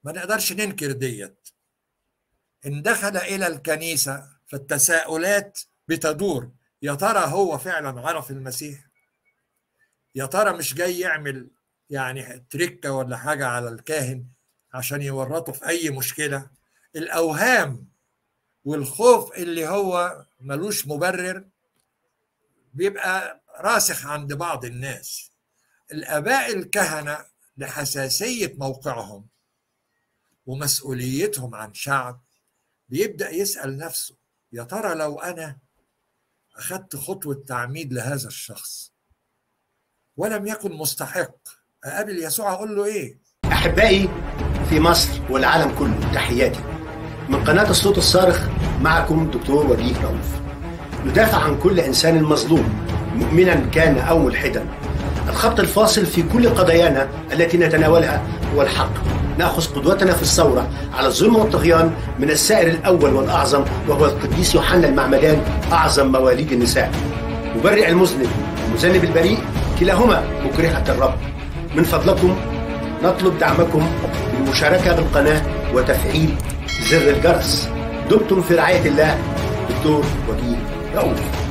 ما نقدرش ننكر ديت ان دخل الى الكنيسه فالتساؤلات بتدور يا ترى هو فعلا عرف المسيح يا ترى مش جاي يعمل يعني تركه ولا حاجه على الكاهن عشان يورطه في اي مشكله الاوهام والخوف اللي هو ملوش مبرر بيبقى راسخ عند بعض الناس الاباء الكهنه لحساسيه موقعهم ومسؤوليتهم عن شعب بيبدا يسال نفسه يا ترى لو انا اخذت خطوه تعميد لهذا الشخص ولم يكن مستحق اقابل يسوع اقول له ايه احبائي في مصر والعالم كله تحياتي من قناه الصوت الصارخ معكم دكتور وجيه رؤوف ندافع عن كل انسان مظلوم مؤمنا كان او ملحدا الخط الفاصل في كل قضايانا التي نتناولها هو الحق ناخذ قدوتنا في الثوره على الظلم والطغيان من السائر الاول والاعظم وهو القديس يوحنا المعمدان اعظم مواليد النساء مبرئ المذنب المذنب البريء كلاهما مكرهه الرب من فضلكم نطلب دعمكم بالمشاركه بالقناه وتفعيل زر الجرس دمتم في رعايه الله دكتور وجيه رؤوف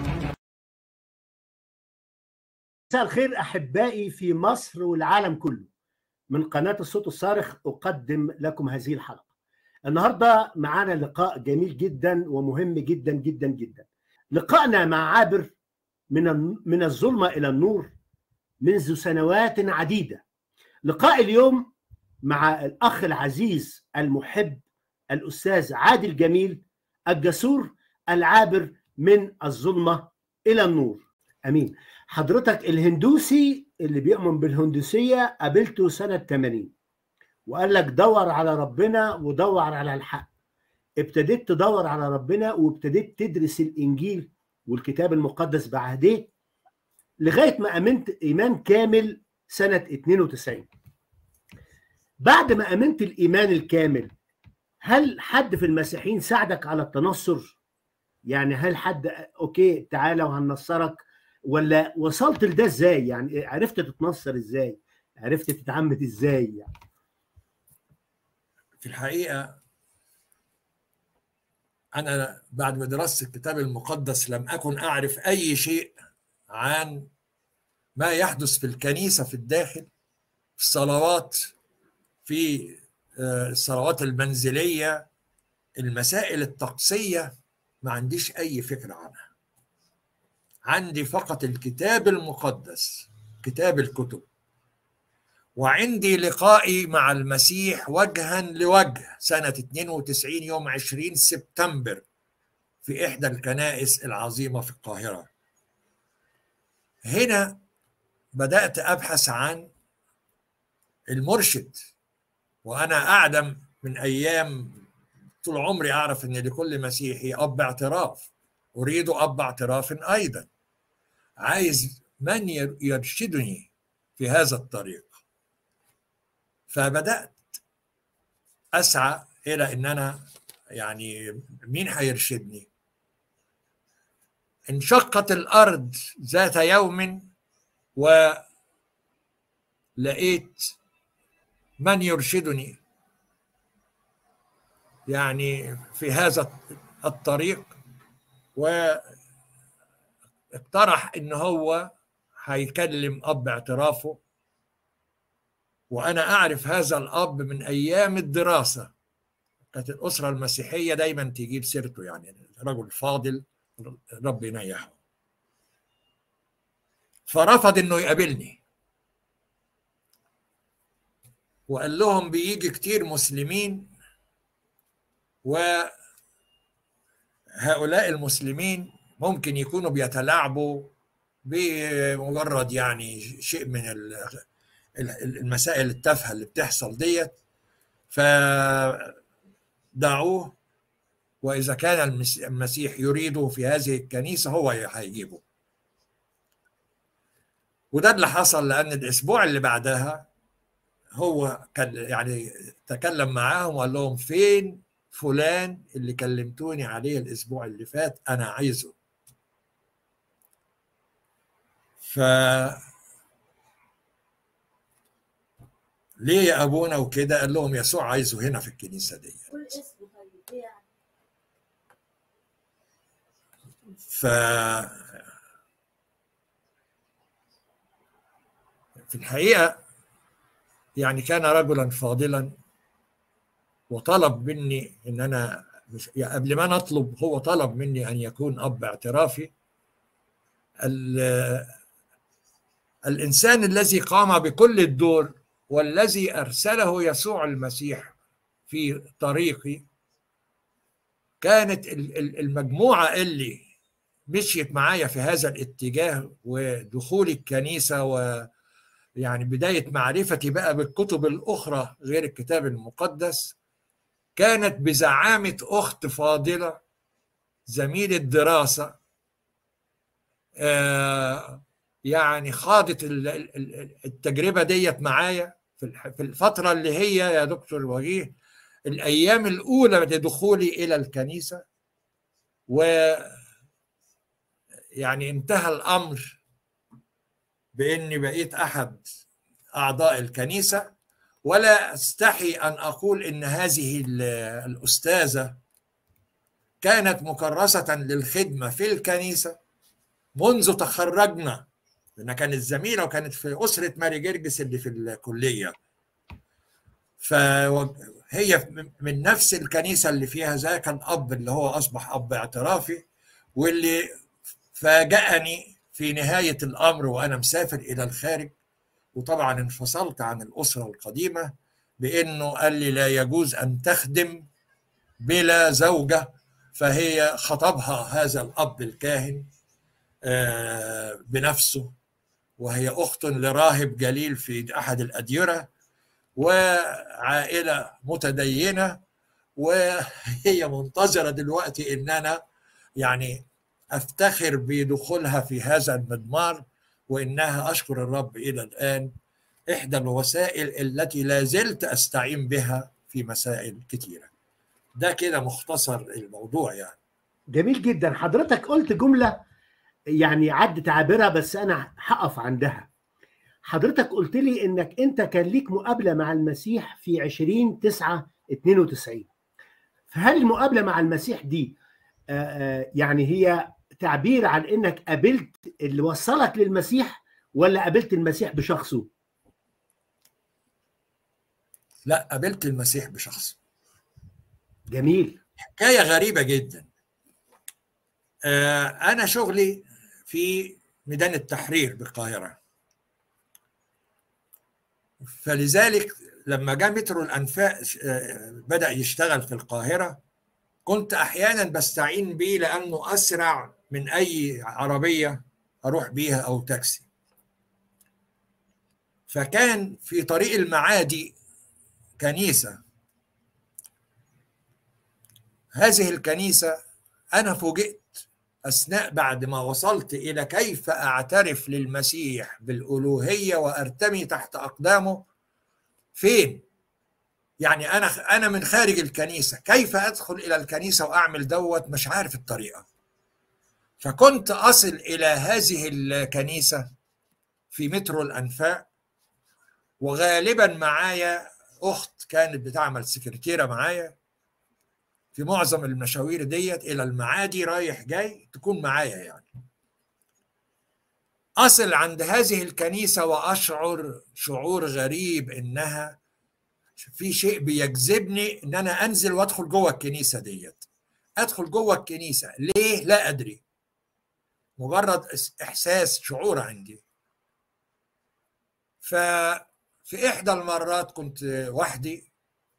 مساء الخير احبائي في مصر والعالم كله من قناه الصوت الصارخ اقدم لكم هذه الحلقه النهارده معانا لقاء جميل جدا ومهم جدا جدا جدا لقائنا مع عابر من من الظلمه الى النور منذ سنوات عديده لقاء اليوم مع الاخ العزيز المحب الاستاذ عادل جميل الجسور العابر من الظلمه الى النور امين حضرتك الهندوسي اللي بيؤمن بالهندوسيه قابلته سنه 80 وقال لك دور على ربنا ودور على الحق ابتديت تدور على ربنا وابتديت تدرس الانجيل والكتاب المقدس بعهديه لغايه ما امنت ايمان كامل سنه 92 بعد ما امنت الايمان الكامل هل حد في المسيحيين ساعدك على التنصر يعني هل حد اوكي تعالى وهنصرك ولا وصلت لده ازاي يعني عرفت تتنصر ازاي عرفت تتعمد ازاي يعني في الحقيقه انا بعد ما درست الكتاب المقدس لم اكن اعرف اي شيء عن ما يحدث في الكنيسه في الداخل في الصلوات في الصلوات المنزليه المسائل الطقسيه ما عنديش اي فكره عنها عندي فقط الكتاب المقدس كتاب الكتب وعندي لقائي مع المسيح وجها لوجه سنة 92 يوم 20 سبتمبر في إحدى الكنائس العظيمة في القاهرة هنا بدأت أبحث عن المرشد وأنا أعلم من أيام طول عمري أعرف أن لكل مسيحي أب اعتراف أريد أب اعتراف أيضا عايز من يرشدني في هذا الطريق فبدأت أسعى إلى أن أنا يعني مين هيرشدني انشقت الأرض ذات يوم ولقيت من يرشدني يعني في هذا الطريق واقترح ان هو هيكلم اب اعترافه وانا اعرف هذا الاب من ايام الدراسه كانت الاسره المسيحيه دايما تجيب سيرته يعني رجل فاضل رب ينيحه فرفض انه يقابلني وقال لهم بيجي كتير مسلمين وهؤلاء المسلمين ممكن يكونوا بيتلاعبوا بمجرد يعني شيء من المسائل التافهه اللي بتحصل ديت فدعوه واذا كان المسيح يريده في هذه الكنيسه هو هيجيبه وده اللي حصل لان الاسبوع اللي بعدها هو كان يعني تكلم معاهم وقال لهم فين فلان اللي كلمتوني عليه الاسبوع اللي فات انا عايزه ف ليه يا ابونا وكده قال لهم يسوع عايزه هنا في الكنيسه دي قول اسمه طيب ايه يعني ف في الحقيقه يعني كان رجلا فاضلا وطلب مني ان انا مش يعني قبل ما نطلب هو طلب مني ان يكون اب اعترافي ال- الانسان الذي قام بكل الدور والذي ارسله يسوع المسيح في طريقي كانت ال- ال- المجموعه اللي مشيت معايا في هذا الاتجاه ودخول الكنيسه ويعني بدايه معرفتي بقى بالكتب الاخرى غير الكتاب المقدس كانت بزعامه اخت فاضله زميله دراسه آه، يعني خاضت ال- ال- ال- التجربه ديت معايا في الح- في الفتره اللي هي يا دكتور وجيه الايام الاولى لدخولي الى الكنيسه و يعني انتهى الامر باني بقيت احد اعضاء الكنيسه ولا استحي ان اقول ان هذه ال- الاستاذه كانت مكرسه للخدمه في الكنيسه منذ تخرجنا لانها كانت زميله وكانت في اسره ماري جرجس اللي في الكليه فهي من نفس الكنيسه اللي فيها ذاك الاب اللي هو اصبح اب اعترافي واللي فاجأني في نهايه الامر وانا مسافر الى الخارج وطبعا انفصلت عن الاسره القديمه بانه قال لي لا يجوز ان تخدم بلا زوجه فهي خطبها هذا الاب الكاهن آه، بنفسه وهي اخت لراهب جليل في احد الاديره وعائله متدينه وهي منتظره دلوقتي ان انا يعني افتخر بدخولها في هذا المضمار وانها اشكر الرب الى الان احدى الوسائل التي لا زلت استعين بها في مسائل كثيره ده كده مختصر الموضوع يعني جميل جدا حضرتك قلت جمله يعني عدت عابره بس انا هقف عندها حضرتك قلت لي انك انت كان ليك مقابله مع المسيح في 20 9 92 فهل المقابله مع المسيح دي آه، آه، يعني هي تعبير عن انك قابلت اللي وصلك للمسيح ولا قابلت المسيح بشخصه لا قابلت المسيح بشخصه جميل حكايه غريبه جدا آه، انا شغلي في ميدان التحرير بالقاهره فلذلك لما جاء مترو الانفاق آه، بدا يشتغل في القاهره كنت احيانا بستعين بيه لانه اسرع من اي عربيه اروح بيها او تاكسي فكان في طريق المعادي كنيسه هذه الكنيسه انا فوجئت اثناء بعد ما وصلت الى كيف اعترف للمسيح بالالوهيه وارتمي تحت اقدامه فين يعني انا انا من خارج الكنيسه كيف ادخل الى الكنيسه واعمل دوت مش عارف الطريقه فكنت اصل الى هذه الكنيسه في مترو الانفاق وغالبا معايا اخت كانت بتعمل سكرتيره معايا في معظم المشاوير ديت الى المعادي رايح جاي تكون معايا يعني اصل عند هذه الكنيسه واشعر شعور غريب انها في شيء بيجذبني ان انا انزل وادخل جوه الكنيسه ديت ادخل جوه الكنيسه ليه لا ادري مجرد احساس شعور عندي ففي احدى المرات كنت وحدي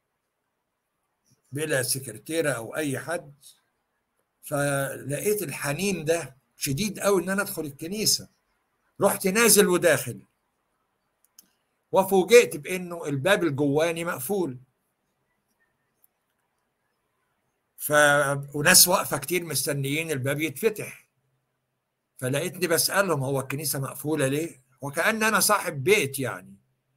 بلا سكرتيره او اي حد فلقيت الحنين ده شديد قوي ان انا ادخل الكنيسه رحت نازل وداخل وفوجئت بانه الباب الجواني مقفول ف وناس واقفه كتير مستنيين الباب يتفتح فلقيتني بسالهم هو الكنيسه مقفوله ليه وكان انا صاحب بيت يعني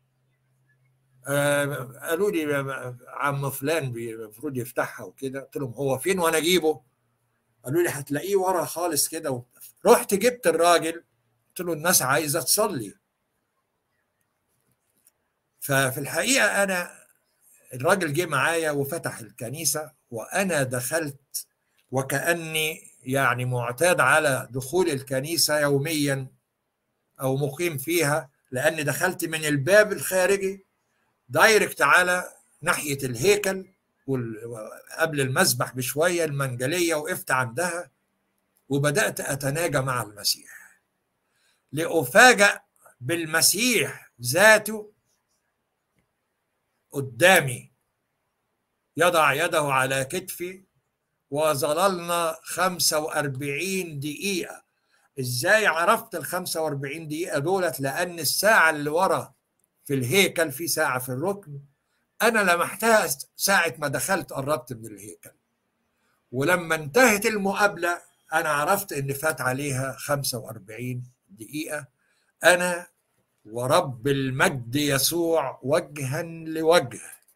آه قالوا لي عم فلان المفروض يفتحها وكده قلت لهم هو فين وانا اجيبه قالوا لي هتلاقيه ورا خالص كده رحت جبت الراجل قلت له الناس عايزه تصلي ففي الحقيقه انا الراجل جه معايا وفتح الكنيسه وانا دخلت وكاني يعني معتاد على دخول الكنيسه يوميا او مقيم فيها لاني دخلت من الباب الخارجي دايركت على ناحيه الهيكل قبل المسبح بشويه المنجليه وقفت عندها وبدات اتناجى مع المسيح لافاجأ بالمسيح ذاته قدامي يضع يده على كتفي وظللنا 45 دقيقة ازاي عرفت ال 45 دقيقة دولت لأن الساعة اللي ورا في الهيكل في ساعة في الركن أنا لمحتها ساعة ما دخلت قربت من الهيكل ولما انتهت المقابلة أنا عرفت إن فات عليها 45 دقيقة أنا ورب المجد يسوع وجها لوجه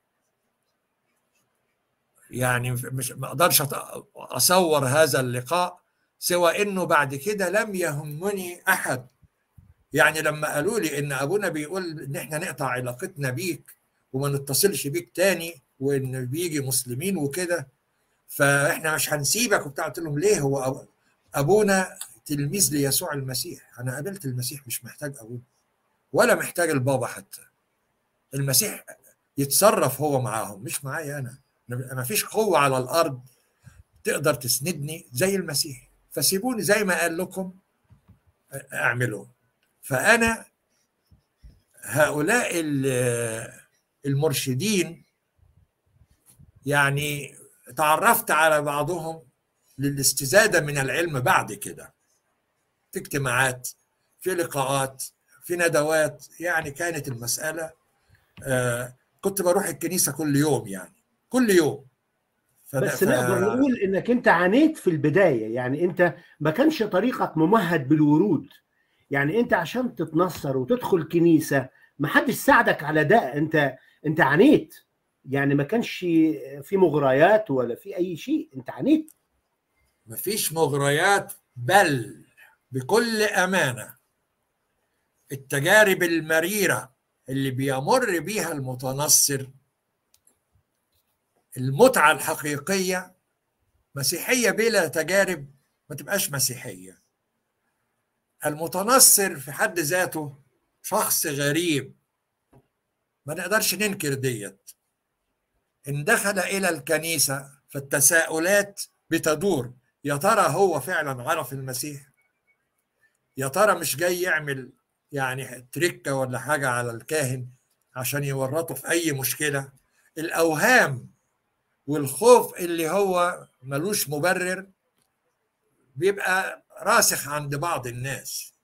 يعني مش ما اقدرش اصور هذا اللقاء سوى انه بعد كده لم يهمني احد يعني لما قالوا لي ان ابونا بيقول ان احنا نقطع علاقتنا بيك وما نتصلش بيك تاني وان بيجي مسلمين وكده فاحنا مش هنسيبك وبتاع قلت لهم ليه هو ابونا تلميذ ليسوع المسيح انا قابلت المسيح مش محتاج ابونا ولا محتاج البابا حتى المسيح يتصرف هو معاهم مش معايا انا ما فيش قوة على الأرض تقدر تسندني زي المسيح فسيبوني زي ما قال لكم اعملوا فأنا هؤلاء المرشدين يعني تعرفت على بعضهم للاستزادة من العلم بعد كده في اجتماعات في لقاءات في ندوات يعني كانت المسألة آه كنت بروح الكنيسة كل يوم يعني كل يوم بس نقدر نقول انك انت عانيت في البدايه يعني انت ما كانش طريقك ممهد بالورود يعني انت عشان تتنصر وتدخل كنيسه ما حدش ساعدك على ده انت انت عانيت يعني ما كانش في مغريات ولا في اي شيء انت عانيت ما فيش مغريات بل بكل امانه التجارب المريره اللي بيمر بيها المتنصر المتعة الحقيقية مسيحية بلا تجارب ما تبقاش مسيحية المتنصر في حد ذاته شخص غريب ما نقدرش ننكر ديت إن دخل إلى الكنيسة فالتساؤلات بتدور يا ترى هو فعلا عرف المسيح يا ترى مش جاي يعمل يعني تركة ولا حاجة على الكاهن عشان يورطه في أي مشكلة الأوهام والخوف اللي هو ملوش مبرر بيبقى راسخ عند بعض الناس